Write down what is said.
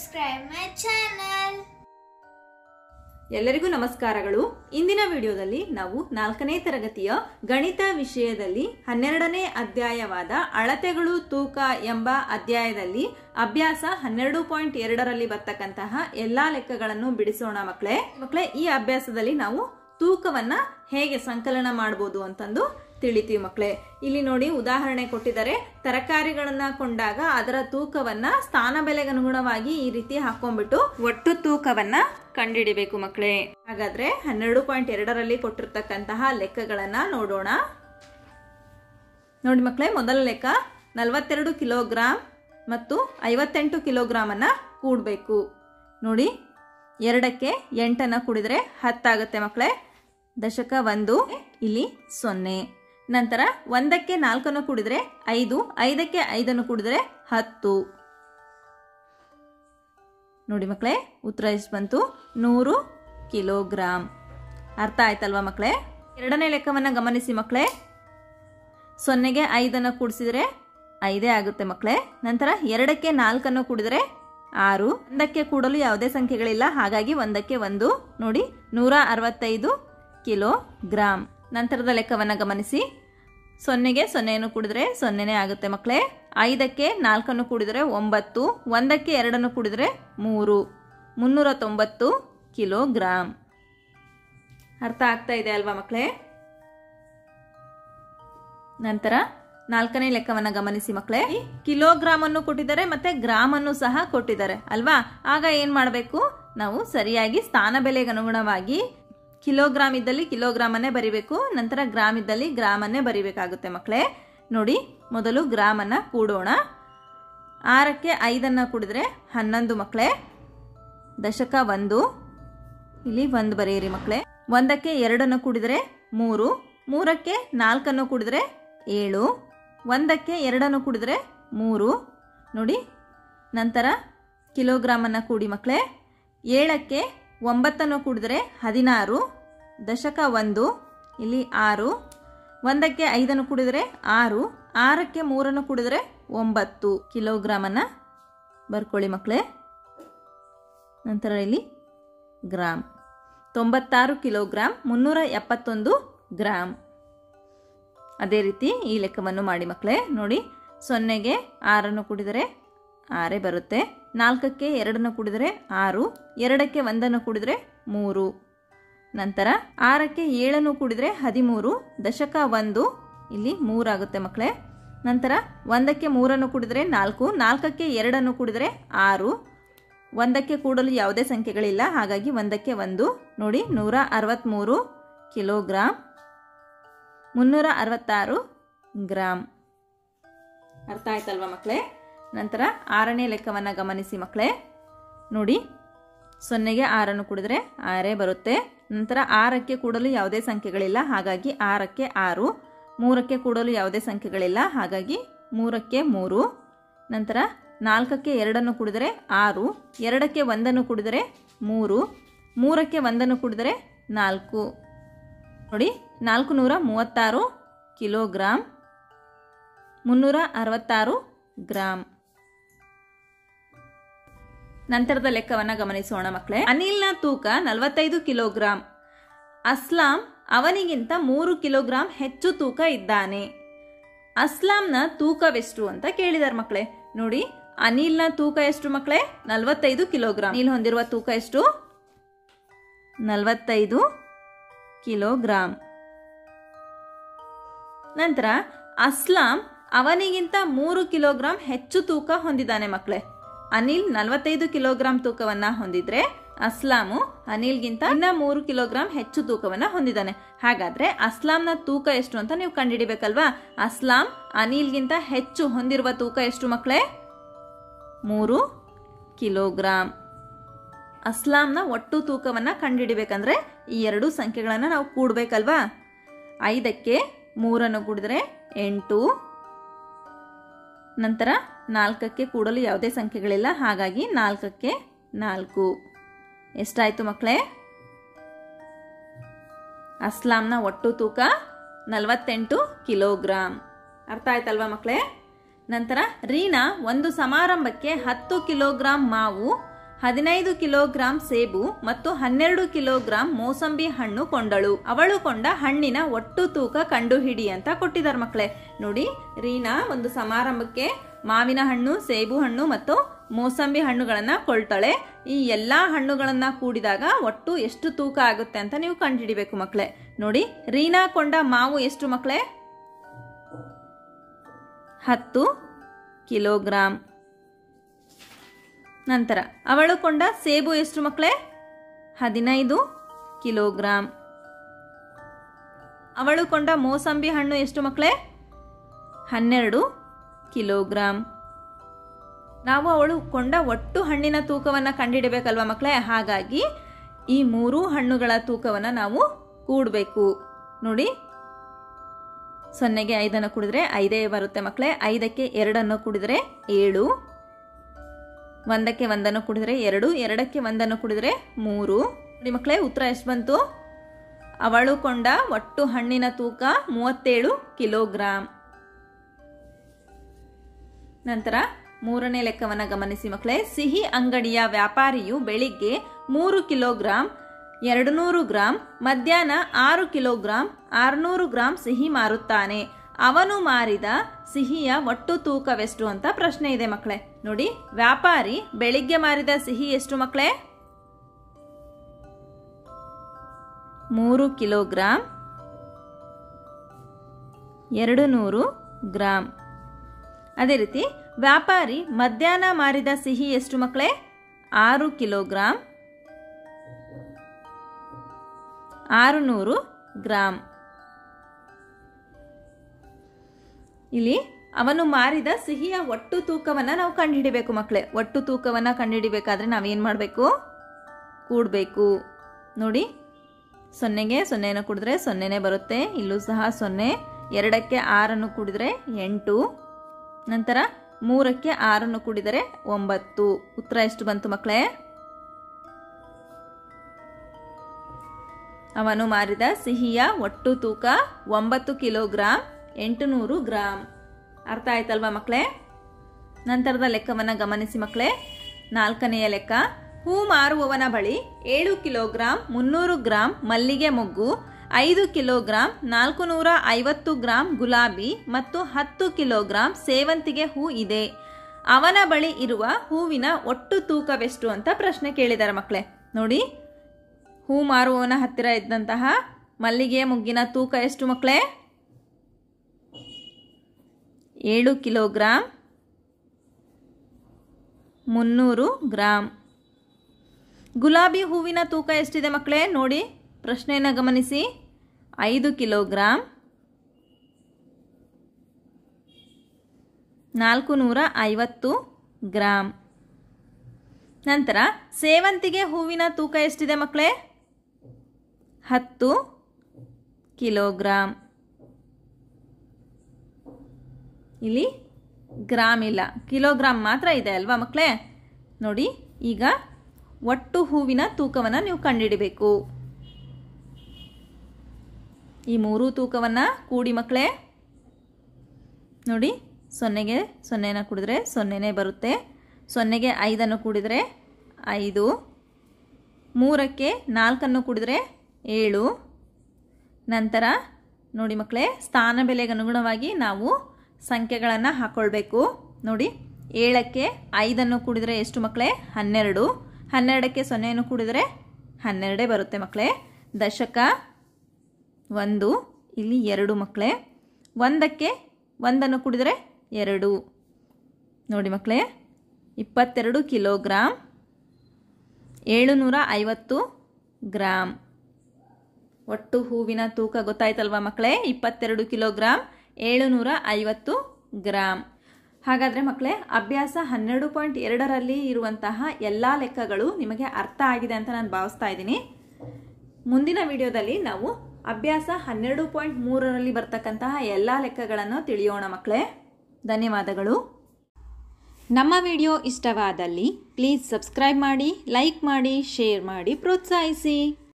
subscribe my channel. ಎಲ್ಲರಿಗೂ ನಮಸ್ಕಾರಗಳು ಇಂದಿನ ವಿಡಿಯೋದಲ್ಲಿ ನಾವು ನಾಲ್ಕನೇ ತರಗತಿಯ ಗಣಿತ ವಿಷಯದಲ್ಲಿ ಹನ್ನೆರಡನೇ ಅಧ್ಯಾಯವಾದ ಅಳತೆಗಳು ತೂಕ ಎಂಬ ಅಧ್ಯಾಯದಲ್ಲಿ ಅಭ್ಯಾಸ ಹನ್ನೆರಡು ಪಾಯಿಂಟ್ ಎರಡರಲ್ಲಿ ಬರ್ತಕ್ಕಂತಹ ಎಲ್ಲಾ ಲೆಕ್ಕಗಳನ್ನು ಬಿಡಿಸೋಣ ಮಕ್ಕಳೇ ಮಕ್ಕಳೇ ಈ ಅಭ್ಯಾಸದಲ್ಲಿ ನಾವು ತೂಕವನ್ನ ಹೇಗೆ ಸಂಕಲನ ಮಾಡಬಹುದು ಅಂತಂದು ತಿಳಿತೀವಿ ಮಕ್ಕಳೇ ಇಲ್ಲಿ ನೋಡಿ ಉದಾಹರಣೆ ಕೊಟ್ಟಿದ್ದಾರೆ ತರಕಾರಿಗಳನ್ನ ಕೊಂಡಾಗ ಅದರ ತೂಕವನ್ನ ಸ್ಥಾನ ಬೆಲೆಗೆ ಅನುಗುಣವಾಗಿ ಈ ರೀತಿ ಹಾಕೊಂಡ್ಬಿಟ್ಟು ಒಟ್ಟು ತೂಕವನ್ನ ಕಂಡುಹಿಡಿಬೇಕು ಮಕ್ಕಳೇ ಹಾಗಾದ್ರೆ ಹನ್ನೆರಡು ಪಾಯಿಂಟ್ ಎರಡರಲ್ಲಿ ಕೊಟ್ಟಿರ್ತಕ್ಕಂತಹ ಲೆಕ್ಕಗಳನ್ನ ನೋಡೋಣ ನೋಡಿ ಮಕ್ಕಳೇ ಮೊದಲ ಲೆಕ್ಕ ನಲವತ್ತೆರಡು ಕಿಲೋಗ್ರಾಮ್ ಮತ್ತು ಐವತ್ತೆಂಟು ಕಿಲೋಗ್ರಾಮ್ ಅನ್ನ ಕೂಡಬೇಕು ನೋಡಿ ಎರಡಕ್ಕೆ ಎಂಟನ್ನ ಕೂಡಿದ್ರೆ ಹತ್ತಾಗುತ್ತೆ ಮಕ್ಕಳೇ ದಶಕ ಒಂದು ಇಲ್ಲಿ ಸೊನ್ನೆ ನಂತರ ಒಂದಕ್ಕೆ ನಾಲ್ಕನ್ನು ಕೂಡಿದ್ರೆ ಐದು ಐದಕ್ಕೆ ಐದನ್ನು ಕೂಡಿದ್ರೆ ಹತ್ತು ನೋಡಿ ಮಕ್ಕಳೇ ಉತ್ತರ ಎಷ್ಟು ಬಂತು ನೂರು ಕಿಲೋಗ್ರಾಮ್ ಅರ್ಥ ಆಯ್ತಲ್ವಾ ಮಕ್ಕಳೇ ಎರಡನೇ ಲೆಕ್ಕವನ್ನ ಗಮನಿಸಿ ಮಕ್ಕಳೇ ಸೊನ್ನೆಗೆ ಐದನ್ನು ಕೂಡಿಸಿದ್ರೆ ಐದೇ ಆಗುತ್ತೆ ಮಕ್ಕಳೇ ನಂತರ ಎರಡಕ್ಕೆ ನಾಲ್ಕನ್ನು ಕೂಡಿದರೆ ಆರು ಒಂದಕ್ಕೆ ಕೂಡಲು ಯಾವುದೇ ಸಂಖ್ಯೆಗಳಿಲ್ಲ ಹಾಗಾಗಿ ಒಂದಕ್ಕೆ ಒಂದು ನೋಡಿ ನೂರ ಅರವತ್ತೈದು ಕಿಲೋ ಗ್ರಾಮ್ ನಂತರದ ಲೆಕ್ಕವನ್ನು ಗಮನಿಸಿ ಸೊನ್ನೆಗೆ ಸೊನ್ನೆಯನ್ನು ಕೂಡಿದ್ರೆ ಸೊನ್ನೆನೇ ಆಗುತ್ತೆ ಮಕ್ಕಳೇ ಐದಕ್ಕೆ ನಾಲ್ಕನ್ನು ಕೂಡಿದರೆ ಒಂಬತ್ತು ಒಂದಕ್ಕೆ ಎರಡನ್ನು ಕೂಡಿದರೆ ಮೂರು ಮುನ್ನೂರ ತೊಂಬತ್ತು ಕಿಲೋ ಗ್ರಾಮ್ ಅರ್ಥ ಆಗ್ತಾ ಇದೆ ಅಲ್ವಾ ಮಕ್ಕಳೇ ನಂತರ ನಾಲ್ಕನೇ ಲೆಕ್ಕವನ್ನ ಗಮನಿಸಿ ಮಕ್ಕಳೇ ಕಿಲೋಗ್ರಾಮ್ ಅನ್ನು ಕೊಟ್ಟಿದ್ದಾರೆ ಮತ್ತೆ ಗ್ರಾಮ್ ಅನ್ನು ಸಹ ಕೊಟ್ಟಿದ್ದಾರೆ ಅಲ್ವಾ ಆಗ ಏನ್ ಮಾಡಬೇಕು ನಾವು ಸರಿಯಾಗಿ ಸ್ಥಾನ ಬೆಲೆಗೆ ಅನುಗುಣವಾಗಿ ಕಿಲೋಗ್ರಾಮ್ ಇದ್ದಲ್ಲಿ ಕಿಲೋಗ್ರಾಮ್ ಅನ್ನೇ ಬರಿಬೇಕು ನಂತರ ಗ್ರಾಮ್ ಇದ್ದಲ್ಲಿ ಗ್ರಾಮ್ ಅನ್ನೇ ಬರಿಬೇಕಾಗುತ್ತೆ ಮಕ್ಕಳೇ ನೋಡಿ ಮೊದಲು ಗ್ರಾಮ್ ಅನ್ನ ಕೂಡೋಣ ಆರಕ್ಕೆ ಐದನ್ನ ಕೂಡಿದ್ರೆ ಹನ್ನೊಂದು ಮಕ್ಕಳೇ ದಶಕ ಒಂದು ಇಲ್ಲಿ ಒಂದು ಬರೆಯಿರಿ ಮಕ್ಕಳೇ ಒಂದಕ್ಕೆ ಎರಡನ್ನು ಕೂಡಿದರೆ ಮೂರು ಮೂರಕ್ಕೆ ನಾಲ್ಕನ್ನು ಕೂಡಿದರೆ ಏಳು ಒಂದಕ್ಕೆ ಎರಡನ್ನು ಕೂಡಿದರೆ ಮೂರು ನೋಡಿ ನಂತರ ಕಿಲೋಗ್ರಾಮನ್ನು ಕೂಡಿ ಮಕ್ಕಳೇ ಏಳಕ್ಕೆ ಒಂಬತ್ತನ್ನು ಕೂಡಿದರೆ ಹದಿನಾರು ದಶಕ ಒಂದು ಇಲ್ಲಿ ಆರು ಒಂದಕ್ಕೆ ಐದನ್ನು ಕೂಡಿದರೆ ಆರು ಆರಕ್ಕೆ ಮೂರನ್ನು ಕೂಡಿದರೆ ಒಂಬತ್ತು ಕಿಲೋಗ್ರಾಮನ್ನು ಬರ್ಕೊಳ್ಳಿ ಮಕ್ಕಳೇ ನಂತರ ಇಲ್ಲಿ ಗ್ರಾಮ್ ತೊಂಬತ್ತಾರು ಕಿಲೋಗ್ರಾಮ್ ಮುನ್ನೂರ ಎಪ್ಪತ್ತೊಂದು ಗ್ರಾಮ್ ಅದೇ ರೀತಿ ಈ ಲೆಕ್ಕವನ್ನು ಮಾಡಿ ಮಕ್ಕಳೇ ನೋಡಿ ಸೊನ್ನೆಗೆ ಆರನ್ನು ಕೂಡಿದರೆ ಆರೇ ಬರುತ್ತೆ ನಾಲ್ಕಕ್ಕೆ ಎರಡನ್ನು ಕೂಡಿದರೆ ಆರು ಎರಡಕ್ಕೆ ಒಂದನ್ನು ಕೂಡಿದರೆ ಮೂರು ನಂತರ ಆರಕ್ಕೆ ಏಳನ್ನು ಕೂಡಿದರೆ ಹದಿಮೂರು ದಶಕ ಒಂದು ಇಲ್ಲಿ ಮೂರಾಗುತ್ತೆ ಮಕ್ಕಳೇ ನಂತರ ಒಂದಕ್ಕೆ ಮೂರನ್ನು ಕೂಡಿದರೆ ನಾಲ್ಕು ನಾಲ್ಕಕ್ಕೆ ಎರಡನ್ನು ಕೂಡಿದರೆ ಆರು ಒಂದಕ್ಕೆ ಕೂಡಲು ಯಾವುದೇ ಸಂಖ್ಯೆಗಳಿಲ್ಲ ಹಾಗಾಗಿ ಒಂದಕ್ಕೆ ಒಂದು ನೋಡಿ ನೂರ ಅರವತ್ತ್ಮೂರು ಕಿಲೋಗ್ರಾಮ್ ಮುನ್ನೂರ ಅರವತ್ತಾರು ಗ್ರಾಮ್ ಅರ್ಥ ಆಯ್ತಲ್ವಾ ಮಕ್ಕಳೇ ನಂತರ ಆರನೇ ಲೆಕ್ಕವನ್ನು ಗಮನಿಸಿ ಮಕ್ಕಳೇ ನೋಡಿ ಸೊನ್ನೆಗೆ ಆರನ್ನು ಕೂಡಿದ್ರೆ ಆರೇ ಬರುತ್ತೆ ನಂತರ ಆರಕ್ಕೆ ಕೂಡಲು ಯಾವುದೇ ಸಂಖ್ಯೆಗಳಿಲ್ಲ ಹಾಗಾಗಿ ಆರಕ್ಕೆ ಆರು ಮೂರಕ್ಕೆ ಕೂಡಲು ಯಾವುದೇ ಸಂಖ್ಯೆಗಳಿಲ್ಲ ಹಾಗಾಗಿ ಮೂರಕ್ಕೆ ಮೂರು ನಂತರ ನಾಲ್ಕಕ್ಕೆ ಎರಡನ್ನು ಕೂಡಿದರೆ ಆರು ಎರಡಕ್ಕೆ ಒಂದನ್ನು ಕೂಡಿದರೆ ಮೂರು ಮೂರಕ್ಕೆ ಒಂದನ್ನು ಕೂಡಿದರೆ ನಾಲ್ಕು ನೋಡಿ ನಾಲ್ಕು ನೂರ ಮೂವತ್ತಾರು ಕಿಲೋಗ್ರಾಮ್ ಮುನ್ನೂರ ಅರವತ್ತಾರು ಗ್ರಾಮ್ ನಂತರದ ಲೆಕ್ಕವನ್ನ ಗಮನಿಸೋಣ ಮಕ್ಕಳೇ ಅನಿಲ್ನ ತೂಕ ನಲವತ್ತೈದು ಕಿಲೋಗ್ರಾಮ್ ಅಸ್ಲಾಂ ಅವನಿಗಿಂತ ಮೂರು ಕಿಲೋಗ್ರಾಂ ಹೆಚ್ಚು ತೂಕ ಇದ್ದಾನೆ ಅಸ್ಲಾಂನ ತೂಕವೆಷ್ಟು ಅಂತ ಕೇಳಿದಾರೆ ಮಕ್ಕಳೇ ನೋಡಿ ಅನಿಲ್ನ ತೂಕ ಎಷ್ಟು ಮಕ್ಕಳೇ ನಲವತ್ತೈದು ಕಿಲೋಗ್ರಾಂ ಅನಿಲ್ ಹೊಂದಿರುವ ತೂಕ ಎಷ್ಟು ನಲವತ್ತೈದು ಕಿಲೋಗ್ರಾಂ ನಂತರ ಅಸ್ಲಾಂ ಅವನಿಗಿಂತ ಮೂರು ಕಿಲೋಗ್ರಾಂ ಹೆಚ್ಚು ತೂಕ ಹೊಂದಿದ್ದಾನೆ ಮಕ್ಕಳೇ ಅನಿಲ್ ನಲವತ್ತೈದು ಕಿಲೋಗ್ರಾಂ ತೂಕವನ್ನ ಹೊಂದಿದ್ರೆ ಅಸ್ಲಾಮು ಅನಿಲ್ಗಿಂತ ಇನ್ನ ಮೂರು ಕಿಲೋಗ್ರಾಂ ಹೆಚ್ಚು ತೂಕವನ್ನ ಹೊಂದಿದ್ದಾನೆ ಹಾಗಾದ್ರೆ ಅಸ್ಲಾಂನ ತೂಕ ಎಷ್ಟು ಅಂತ ನೀವು ಕಂಡುಹಿಡಿಬೇಕಲ್ವಾ ಅಸ್ಲಾಂ ಅನಿಲ್ಗಿಂತ ಹೆಚ್ಚು ಹೊಂದಿರುವ ತೂಕ ಎಷ್ಟು ಮಕ್ಕಳೇ ಮೂರು ಕಿಲೋಗ್ರಾಂ ಅಸ್ಲಾಂನ ಒಟ್ಟು ತೂಕವನ್ನ ಕಂಡುಹಿಡಿಬೇಕಂದ್ರೆ ಈ ಎರಡು ಸಂಖ್ಯೆಗಳನ್ನು ನಾವು ಕೂಡಬೇಕಲ್ವಾ ಐದಕ್ಕೆ ಮೂರನ್ನು ಕೂಡಿದ್ರೆ ಎಂಟು ನಂತರ ನಾಲ್ಕಕ್ಕೆ ಕೂಡಲು ಯಾವುದೇ ಸಂಖ್ಯೆಗಳಿಲ್ಲ ಹಾಗಾಗಿ ನಾಲ್ಕಕ್ಕೆ ನಾಲ್ಕು ಎಷ್ಟಾಯ್ತು ಮಕ್ಕಳೇ ಅಸ್ಲಾಂನ ಒಟ್ಟು ತೂಕ ನಲವತ್ತೆಂಟು ಕಿಲೋಗ್ರಾಂ ಅರ್ಥ ಆಯ್ತಲ್ವಾ ಮಕ್ಕಳೇ ನಂತರ ರೀನಾ ಒಂದು ಸಮಾರಂಭಕ್ಕೆ ಹತ್ತು ಕಿಲೋಗ್ರಾಂ ಮಾವು ಹದಿನೈದು ಕಿಲೋಗ್ರಾಂ ಸೇಬು ಮತ್ತು ಹನ್ನೆರಡು ಕಿಲೋಗ್ರಾಂ ಮೋಸಂಬಿ ಹಣ್ಣು ಕೊಂಡಳು ಅವಳು ಕೊಂಡ ಹಣ್ಣಿನ ಒಟ್ಟು ತೂಕ ಕಂಡುಹಿಡಿ ಅಂತ ಕೊಟ್ಟಿದ್ದಾರೆ ಮಕ್ಕಳೇ ನೋಡಿ ರೀನಾ ಒಂದು ಸಮಾರಂಭಕ್ಕೆ ಮಾವಿನ ಹಣ್ಣು ಸೇಬು ಹಣ್ಣು ಮತ್ತು ಮೋಸಂಬಿ ಹಣ್ಣುಗಳನ್ನ ಕೊಳ್ತಾಳೆ ಈ ಎಲ್ಲಾ ಹಣ್ಣುಗಳನ್ನ ಕೂಡಿದಾಗ ಒಟ್ಟು ಎಷ್ಟು ತೂಕ ಆಗುತ್ತೆ ಅಂತ ನೀವು ಕಂಡುಹಿಡಿಬೇಕು ಮಕ್ಕಳೇ ನೋಡಿ ರೀನಾ ಕೊಂಡ ಮಾವು ಎಷ್ಟು ಮಕ್ಕಳೇ ಹತ್ತು ಕಿಲೋಗ್ರಾಂ ನಂತರ ಅವಳು ಕೊಂಡ ಸೇಬು ಎಷ್ಟು ಮಕ್ಕಳೇ ಹದಿನೈದು ಕಿಲೋಗ್ರಾಂ ಅವಳು ಕೊಂಡ ಮೋಸಂಬಿ ಹಣ್ಣು ಎಷ್ಟು ಮಕ್ಕಳೇ ಹನ್ನೆರಡು ಕಿಲೋಗ್ರಾಂ ನಾವು ಅವಳು ಕೊಂಡ ಒಟ್ಟು ಹಣ್ಣಿನ ತೂಕವನ್ನು ಕಂಡುಹಿಡಬೇಕಲ್ವಾ ಮಕ್ಕಳೇ ಹಾಗಾಗಿ ಈ ಮೂರೂ ಹಣ್ಣುಗಳ ತೂಕವನ್ನು ನಾವು ಕೂಡಬೇಕು ನೋಡಿ ಸೊನ್ನೆಗೆ ಐದನ್ನು ಕೂಡಿದ್ರೆ ಐದೇ ಬರುತ್ತೆ ಮಕ್ಕಳೇ ಐದಕ್ಕೆ ಎರಡನ್ನು ಕೂಡಿದ್ರೆ ಏಳು ಒಂದಕ್ಕೆ ಒಂದನ್ನು ಕೂಡಿದ್ರೆ ಎರಡು ಎರಡಕ್ಕೆ ಒಂದನ್ನು ಕೂಡಿದ್ರೆ ಮೂರು ನೋಡಿ ಮಕ್ಕಳೇ ಉತ್ತರ ಎಷ್ಟು ಬಂತು ಅವಳು ಕೊಂಡ ಒಟ್ಟು ಹಣ್ಣಿನ ತೂಕ ಮೂವತ್ತೇಳು ಕಿಲೋಗ್ರಾಂ ನಂತರ ಮೂರನೇ ಲೆಕ್ಕವನ್ನು ಗಮನಿಸಿ ಮಕ್ಕಳೇ ಸಿಹಿ ಅಂಗಡಿಯ ವ್ಯಾಪಾರಿಯು ಬೆಳಿಗ್ಗೆ ಮೂರು ಕಿಲೋಗ್ರಾಂ ಎರಡು ನೂರು ಗ್ರಾಂ ಮಧ್ಯಾಹ್ನ ಆರು ಕಿಲೋಗ್ರಾಂ ಆರುನೂರು ಗ್ರಾಂ ಸಿಹಿ ಮಾರುತ್ತಾನೆ ಅವನು ಮಾರಿದ ಸಿಹಿಯ ಒಟ್ಟು ತೂಕವೆಷ್ಟು ಅಂತ ಪ್ರಶ್ನೆ ಇದೆ ಮಕ್ಕಳೇ ನೋಡಿ ವ್ಯಾಪಾರಿ ಬೆಳಿಗ್ಗೆ ಮಾರಿದ ಸಿಹಿ ಎಷ್ಟು ಮಕ್ಕಳೇ ಮೂರು ಕಿಲೋಗ್ರಾಂ ಎರಡು ನೂರು ಗ್ರಾಂ ಅದೇ ರೀತಿ ವ್ಯಾಪಾರಿ ಮಧ್ಯಾಹ್ನ ಮಾರಿದ ಸಿಹಿ ಎಷ್ಟು ಮಕ್ಕಳೇ ಆರು ಕಿಲೋಗ್ರಾಂ ಆರುನೂರು ಗ್ರಾಂ ಇಲ್ಲಿ ಅವನು ಮಾರಿದ ಸಿಹಿಯ ಒಟ್ಟು ತೂಕವನ್ನು ನಾವು ಕಂಡುಹಿಡಿಬೇಕು ಮಕ್ಕಳೇ ಒಟ್ಟು ತೂಕವನ್ನು ಕಂಡುಹಿಡಿಬೇಕಾದ್ರೆ ನಾವೇನು ಮಾಡಬೇಕು ಕೂಡಬೇಕು ನೋಡಿ ಸೊನ್ನೆಗೆ ಸೊನ್ನೆನ ಕೂಡಿದ್ರೆ ಸೊನ್ನೆನೇ ಬರುತ್ತೆ ಇಲ್ಲೂ ಸಹ ಸೊನ್ನೆ ಎರಡಕ್ಕೆ ಆರನ್ನು ಕೂಡಿದರೆ ಎಂಟು ನಂತರ ಮೂರಕ್ಕೆ ಆರನ್ನು ಕೂಡಿದರೆ ಒಂಬತ್ತು ಉತ್ತರ ಎಷ್ಟು ಬಂತು ಮಕ್ಕಳೇ ಅವನು ಮಾರಿದ ಸಿಹಿಯ ಒಟ್ಟು ತೂಕ ಒಂಬತ್ತು ಕಿಲೋಗ್ರಾಂ ಎಂಟುನೂರು ಗ್ರಾಂ ಅರ್ಥ ಆಯ್ತಲ್ವಾ ಮಕ್ಕಳೇ ನಂತರದ ಲೆಕ್ಕವನ್ನು ಗಮನಿಸಿ ಮಕ್ಕಳೇ ನಾಲ್ಕನೆಯ ಲೆಕ್ಕ ಹೂ ಮಾರುವವನ ಬಳಿ ಏಳು ಕಿಲೋಗ್ರಾಂ ಮುನ್ನೂರು ಗ್ರಾಂ ಮಲ್ಲಿಗೆ ಮೊಗ್ಗು ಐದು ಕಿಲೋಗ್ರಾಂ ನಾಲ್ಕು ನೂರ ಐವತ್ತು ಗ್ರಾಂ ಗುಲಾಬಿ ಮತ್ತು ಹತ್ತು ಕಿಲೋಗ್ರಾಂ ಸೇವಂತಿಗೆ ಹೂ ಇದೆ ಅವನ ಬಳಿ ಇರುವ ಹೂವಿನ ಒಟ್ಟು ತೂಕವೆಷ್ಟು ಅಂತ ಪ್ರಶ್ನೆ ಕೇಳಿದ್ದಾರೆ ಮಕ್ಕಳೇ ನೋಡಿ ಹೂ ಮಾರುವವನ ಹತ್ತಿರ ಇದ್ದಂತಹ ಮಲ್ಲಿಗೆ ಮುಗ್ಗಿನ ತೂಕ ಎಷ್ಟು ಮಕ್ಕಳೇ ಏಳು ಕಿಲೋಗ್ರಾಂ ಮುನ್ನೂರು ಗ್ರಾಂ ಗುಲಾಬಿ ಹೂವಿನ ತೂಕ ಎಷ್ಟಿದೆ ಮಕ್ಕಳೇ ನೋಡಿ ಪ್ರಶ್ನೆಯನ್ನು ಗಮನಿಸಿ ಐದು ಕಿಲೋಗ್ರಾಂ ನಾಲ್ಕು ನೂರ ಐವತ್ತು ಗ್ರಾಂ ನಂತರ ಸೇವಂತಿಗೆ ಹೂವಿನ ತೂಕ ಎಷ್ಟಿದೆ ಮಕ್ಕಳೇ ಹತ್ತು ಕಿಲೋಗ್ರಾಂ ಇಲ್ಲಿ ಗ್ರಾಮ್ ಇಲ್ಲ ಕಿಲೋಗ್ರಾಮ್ ಮಾತ್ರ ಇದೆ ಅಲ್ವಾ ಮಕ್ಕಳೇ ನೋಡಿ ಈಗ ಒಟ್ಟು ಹೂವಿನ ತೂಕವನ್ನು ನೀವು ಕಂಡುಹಿಡಿಬೇಕು ಈ ಮೂರೂ ತೂಕವನ್ನು ಕೂಡಿ ಮಕ್ಕಳೇ ನೋಡಿ ಸೊನ್ನೆಗೆ ಸೊನ್ನೆನ ಕೂಡಿದ್ರೆ ಸೊನ್ನೆನೇ ಬರುತ್ತೆ ಸೊನ್ನೆಗೆ ಐದನ್ನು ಕೂಡಿದರೆ ಐದು ಮೂರಕ್ಕೆ ನಾಲ್ಕನ್ನು ಕೂಡಿದರೆ ಏಳು ನಂತರ ನೋಡಿ ಮಕ್ಕಳೇ ಸ್ಥಾನ ಬೆಲೆಗೆ ಅನುಗುಣವಾಗಿ ನಾವು ಸಂಖ್ಯೆಗಳನ್ನು ಹಾಕ್ಕೊಳ್ಬೇಕು ನೋಡಿ ಏಳಕ್ಕೆ ಐದನ್ನು ಕೂಡಿದರೆ ಎಷ್ಟು ಮಕ್ಕಳೇ ಹನ್ನೆರಡು ಹನ್ನೆರಡಕ್ಕೆ ಸೊನ್ನೆಯನ್ನು ಕೂಡಿದರೆ ಹನ್ನೆರಡೇ ಬರುತ್ತೆ ಮಕ್ಕಳೇ ದಶಕ ಒಂದು ಇಲ್ಲಿ ಎರಡು ಮಕ್ಕಳೇ ಒಂದಕ್ಕೆ ಒಂದನ್ನು ಕೂಡಿದರೆ ಎರಡು ನೋಡಿ ಮಕ್ಕಳೇ ಇಪ್ಪತ್ತೆರಡು ಕಿಲೋಗ್ರಾಮ್ ಏಳುನೂರ ಐವತ್ತು ಗ್ರಾಮ್ ಒಟ್ಟು ಹೂವಿನ ತೂಕ ಗೊತ್ತಾಯ್ತಲ್ವಾ ಮಕ್ಕಳೇ ಇಪ್ಪತ್ತೆರಡು ಕಿಲೋಗ್ರಾಮ್ ಏಳುನೂರ ಐವತ್ತು ಗ್ರಾಮ್ ಹಾಗಾದರೆ ಮಕ್ಕಳೇ ಅಭ್ಯಾಸ ಹನ್ನೆರಡು ಪಾಯಿಂಟ್ ಎರಡರಲ್ಲಿ ಇರುವಂತಹ ಎಲ್ಲ ಲೆಕ್ಕಗಳು ನಿಮಗೆ ಅರ್ಥ ಆಗಿದೆ ಅಂತ ನಾನು ಭಾವಿಸ್ತಾ ಇದ್ದೀನಿ ಮುಂದಿನ ವಿಡಿಯೋದಲ್ಲಿ ನಾವು ಅಭ್ಯಾಸ ಹನ್ನೆರಡು ಪಾಯಿಂಟ್ ಮೂರರಲ್ಲಿ ಬರ್ತಕ್ಕಂತಹ ಎಲ್ಲ ಲೆಕ್ಕಗಳನ್ನು ತಿಳಿಯೋಣ ಮಕ್ಕಳೇ ಧನ್ಯವಾದಗಳು ನಮ್ಮ ವಿಡಿಯೋ ಇಷ್ಟವಾದಲ್ಲಿ ಪ್ಲೀಸ್ ಸಬ್ಸ್ಕ್ರೈಬ್ ಮಾಡಿ ಲೈಕ್ ಮಾಡಿ ಶೇರ್ ಮಾಡಿ ಪ್ರೋತ್ಸಾಹಿಸಿ